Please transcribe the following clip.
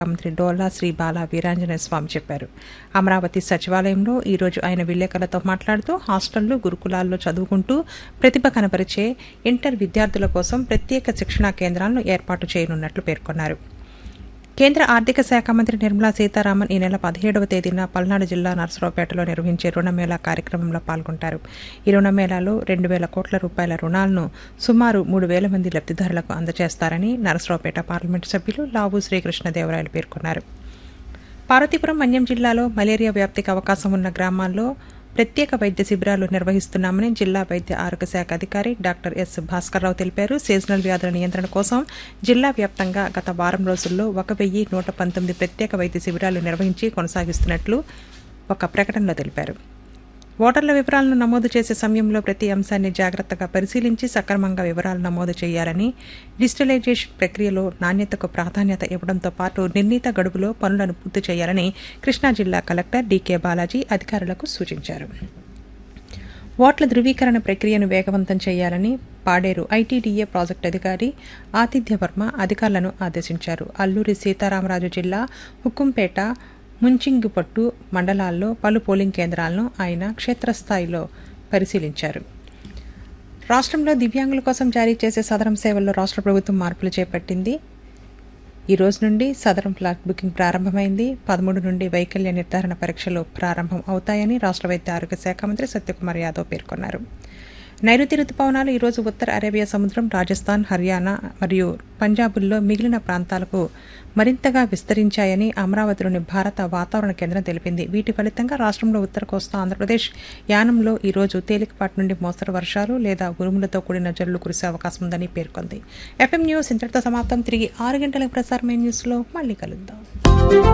మంత్రి డోలా శ్రీ బాల వీరాంజనేయ స్వామి చెప్పారు అమరావతి సచివాలయంలో ఈరోజు ఆయన విలేకరులతో మాట్లాడుతూ హాస్టళ్లు గురుకులాల్లో చదువుకుంటూ ప్రతిభ కనపరిచే ఇంటర్ విద్యార్థుల కోసం ప్రత్యేక శిక్షణా కేంద్రాలను ఏర్పాటు చేయనున్నట్లు పేర్కొన్నారు కేంద్ర ఆర్థిక శాఖ మంత్రి నిర్మలా సీతారామన్ ఈ నెల పదిహేడవ తేదీన పల్నాడు జిల్లా నర్సరావుపేటలో నిర్వహించే రుణమేళా కార్యక్రమంలో పాల్గొంటారు ఈ రుణమేళాలో రెండు వేల కోట్ల రూపాయల రుణాలను సుమారు మూడు వేల మంది లబ్దిదారులకు అందజేస్తారని నర్సరావుపేట పార్లమెంటు సభ్యులు లావు శ్రీకృష్ణదేవరాయలు పేర్కొన్నారు పార్వతీపురం మన్యం జిల్లాలో మలేరియా వ్యాప్తికి అవకాశం ఉన్న గ్రామాల్లో ప్రత్యేక వైద్య శిబిరాలు నిర్వహిస్తున్నామని జిల్లా వైద్య ఆరోగ్య శాఖ అధికారి డాక్టర్ ఎస్ భాస్కర్రావు తెలిపారు సీజనల్ వ్యాధుల నియంత్రణ కోసం జిల్లా వ్యాప్తంగా గత వారం రోజుల్లో ఒక వెయ్యి నూట పంతొమ్మిది ప్రత్యేక వైద్య శిబిరాలు నిర్వహించి కొనసాగిస్తున్నట్లు ఒక ప్రకటనలో తెలిపారు ఓటర్ల వివరాలను నమోదు చేసే సమయంలో ప్రతి అంశాన్ని జాగ్రత్తగా పరిశీలించి సక్రమంగా వివరాలు నమోదు చేయాలని డిజిటలైజేషన్ ప్రక్రియలో నాణ్యతకు ప్రాధాన్యత ఇవ్వడంతో పాటు నిర్ణీత గడువులో పనులను పూర్తి చేయాలని కృష్ణా జిల్లా కలెక్టర్ డీకే బాలాజీ అధికారులకు సూచించారు ఓట్ల ధృవీకరణ ప్రక్రియను వేగవంతం చేయాలని పాడేరు ఐటీడీఏ ప్రాజెక్టు అధికారి ఆతిథ్య వర్మ అధికారులను ఆదేశించారు అల్లూరి సీతారామరాజు జిల్లా హుక్కుంపేట ముంచింగిపట్టు మండలాల్లో పలు పోలింగ్ కేంద్రాలను ఆయన క్షేత్రస్థాయిలో పరిశీలించారు రాష్ట్రంలో దివ్యాంగుల కోసం జారీ చేసే సదరం సేవల్లో రాష్ట్ర ప్రభుత్వం మార్పులు చేపట్టింది ఈ రోజు నుండి సదరం ఫ్లాట్ బుకింగ్ ప్రారంభమైంది పదమూడు నుండి వైకల్య నిర్ధారణ పరీక్షలు ప్రారంభం అవుతాయని రాష్ట్ర వైద్య ఆరోగ్య శాఖ మంత్రి సత్యకుమార్ యాదవ్ పేర్కొన్నారు నైరుతి రుతుపవనాలు ఈరోజు ఉత్తర అరేబియా సముద్రం రాజస్థాన్ హర్యానా మరియు పంజాబుల్లో మిగిలిన ప్రాంతాలకు మరింతగా విస్తరించాయని అమరావతిలోని భారత వాతావరణ కేంద్రం తెలిపింది వీటి ఫలితంగా రాష్ట్రంలో ఉత్తర కోస్తా ఆంధ్రప్రదేశ్ యానంలో ఈరోజు తేలికపాటి నుండి మోస్తరు వర్షాలు లేదా ఉరుములతో కూడిన జల్లులు కురిసే అవకాశం ఉందని పేర్కొంది ఎఫ్ఎం న్యూస్ ఇంతటితో సమాప్తం తిరిగి ఆరు గంటలకు ప్రసారమైన న్యూస్లో మళ్ళీ కలుద్దాం